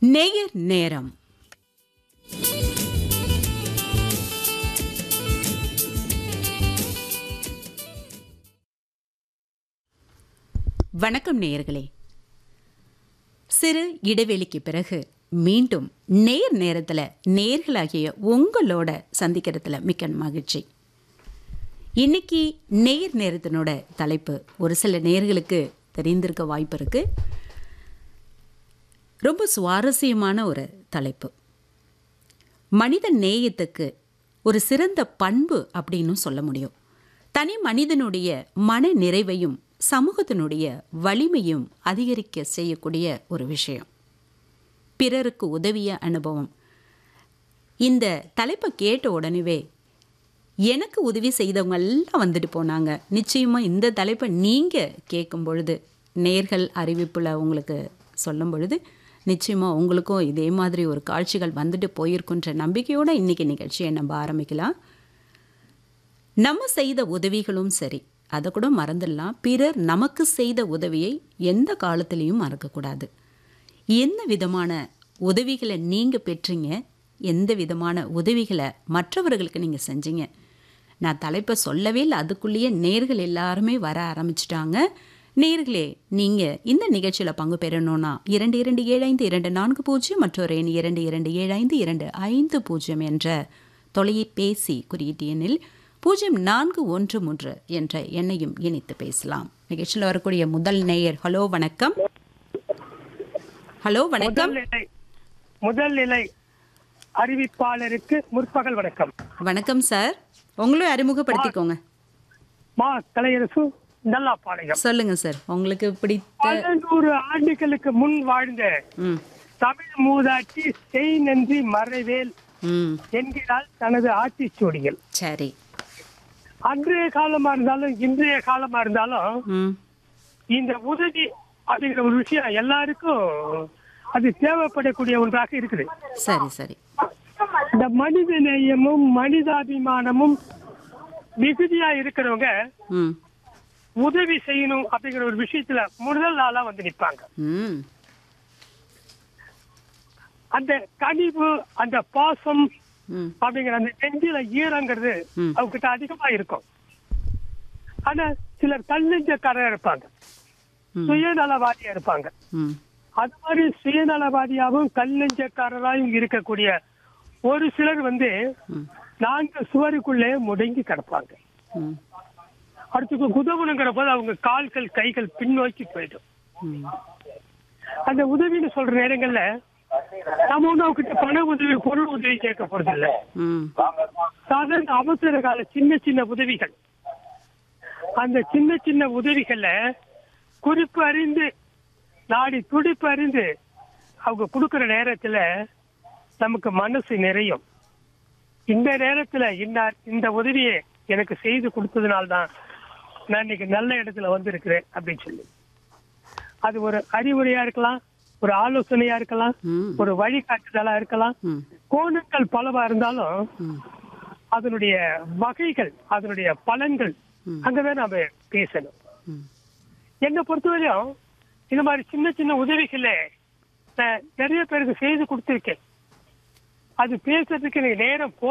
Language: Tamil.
நேயர் நேரம் வணக்கம் நேயர்களே சிறு இடைவெளிக்கு பிறகு மீண்டும் நேர் நேரத்தில் நேர்களாகிய உங்களோட சந்திக்கிறதுல மிக்க மகிழ்ச்சி இன்னைக்கு நேர் நேரத்தினோட தலைப்பு ஒரு சில நேர்களுக்கு தெரிந்திருக்க வாய்ப்பு இருக்கு ரொம்ப சுவாரஸ்யமான ஒரு தலைப்பு மனித நேயத்துக்கு ஒரு சிறந்த பண்பு அப்படின்னு சொல்ல முடியும் தனி மனிதனுடைய மன நிறைவையும் சமூகத்தினுடைய வலிமையும் அதிகரிக்க செய்யக்கூடிய ஒரு விஷயம் பிறருக்கு உதவிய அனுபவம் இந்த தலைப்பை கேட்ட உடனேவே எனக்கு உதவி செய்தவங்க எல்லாம் வந்துட்டு போனாங்க நிச்சயமாக இந்த தலைப்பை நீங்கள் கேட்கும் பொழுது நேர்கள் அறிவிப்பில் உங்களுக்கு சொல்லும் பொழுது நிச்சயமாக உங்களுக்கும் இதே மாதிரி ஒரு காட்சிகள் வந்துட்டு போயிருக்குன்ற நம்பிக்கையோடு இன்றைக்கி நிகழ்ச்சியை நம்ம ஆரம்பிக்கலாம் நம்ம செய்த உதவிகளும் சரி அதை கூட மறந்துடலாம் பிறர் நமக்கு செய்த உதவியை எந்த காலத்திலையும் மறக்கக்கூடாது என்ன விதமான உதவிகளை நீங்கள் பெற்றீங்க எந்த விதமான உதவிகளை மற்றவர்களுக்கு நீங்கள் செஞ்சீங்க நான் தலைப்பை சொல்லவே இல்லை அதுக்குள்ளேயே நேர்கள் எல்லாருமே வர ஆரம்பிச்சிட்டாங்க நேர்களே நீங்கள் இந்த நிகழ்ச்சியில் பங்கு பெறணும்னா இரண்டு இரண்டு ஏழு ஐந்து இரண்டு நான்கு பூஜ்ஜியம் மற்றொரு எண் இரண்டு இரண்டு ஏழு ஐந்து இரண்டு ஐந்து பூஜ்ஜியம் என்ற தொலைபேசி குறியீட்டு எண்ணில் பூஜ்ஜியம் நான்கு ஒன்று மூன்று என்ற எண்ணையும் இணைத்து பேசலாம் நிகழ்ச்சியில் வரக்கூடிய முதல் நேயர் ஹலோ வணக்கம் ஹலோ வணக்கம் முதல் நிலை முதல் நிலை அறிவிப்பாளருக்கு முற்பகல் வணக்கம் வணக்கம் சார் உங்களும் அறிமுகப்படுத்திக்கோங்க மா கலையரசு நல்லாப்பாளையம் சொல்லுங்க சார் உங்களுக்கு பிடித்த பதினூறு ஆண்டுகளுக்கு முன் வாழ்ந்த ம் தமிழ் மூதாட்டி செய் நன்றி மறைவேல் ம் என்கிறாள் தனது ஆட்சிச்சூடிகள் சரி அன்றைய காலமா இருந்தாலும் இன்றைய காலமா இருந்தாலும் ம் இந்த உதவி அப்படிங்கிற ஒரு விஷயம் எல்லாருக்கும் அது தேவைப்படக்கூடிய ஒன்றாக இருக்குது சரி சரி இந்த மனித நேயமும் மனிதாபிமானமும் மிகுதியா இருக்கிறவங்க ம் உதவி செய்யணும் அப்படிங்கிற ஒரு விஷயத்துல முதல் ஆளா வந்து நிப்பாங்க ம் அந்த கனிவு அந்த பாசம் ம் அப்படிங்கிற அந்த நெஞ்சில ஈரங்கிறது ம். அவங்க கிட்ட அதிகமா இருக்கும் ஆனா சிலர் தன்னெஞ்சக்காரர் இருப்பாங்க ம். சுயநலவாதியா இருப்பாங்க ம் அது மாதிரி சுயநலவாதியாகவும் கல்லெஞ்சக்காரராயும் இருக்கக்கூடிய ஒரு சிலர் வந்து ம் நான்கு சுவருக்குள்ளே முடங்கி கிடப்பாங்க ம் அடுத்து உதவணுங்கிற போது அவங்க கால்கள் கைகள் பின்னோக்கி போயிடும் ம் அந்த உதவின்னு சொல்ற நேரங்கள்ல நம்ம ஒண்ணு அவங்ககிட்ட பண உதவி பொருள் உதவி கேட்க போறது இல்ல ம் சாதாரண அவசர கால சின்ன சின்ன உதவிகள் அந்த சின்ன சின்ன உதவிகள்ல குறிப்பு அறிந்து நாடி துடிப்பு அறிந்து அவங்க கொடுக்கிற நேரத்துல நமக்கு மனசு நிறையும் இந்த நேரத்துல இன்னார் இந்த உதவியை எனக்கு செய்து கொடுத்ததுனால்தான் நான் இன்னைக்கு நல்ல இடத்துல வந்திருக்கிறேன் அப்படின்னு சொல்லி அது ஒரு அறிவுரையா இருக்கலாம் ஒரு ஆலோசனையா இருக்கலாம் ம் ஒரு வழிகாட்டுதலா இருக்கலாம் ம் கோணங்கள் பலவா இருந்தாலும் ம் அதனுடைய வகைகள் அதனுடைய பலன்கள் ம். அங்கதான் நாம பேசணும் ம் என்னை பொறுத்தவரையும் இந்த மாதிரி சின்ன சின்ன உதவிகளை நான் நிறைய பேருக்கு செய்து கொடுத்திருக்கேன் அது பேசுறதுக்கு எனக்கு நேரம் போ